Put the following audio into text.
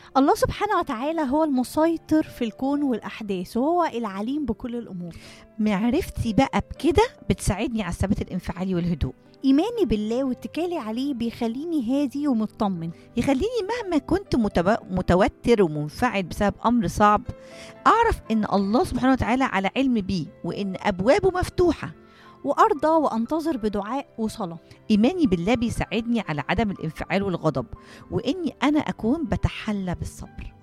الله سبحانه وتعالى هو المسيطر في الكون والأحداث وهو العليم بكل الأمور معرفتي بقى بكده بتساعدني على الثبات الانفعالي والهدوء إيماني بالله واتكالي عليه بيخليني هادي ومطمن يخليني مهما كنت متب... متوتر ومنفعل بسبب امر صعب اعرف ان الله سبحانه وتعالى على علم بيه وان ابوابه مفتوحه وأرضى وأنتظر بدعاء وصلاة ايماني بالله بيساعدني على عدم الانفعال والغضب واني انا اكون بتحلى بالصبر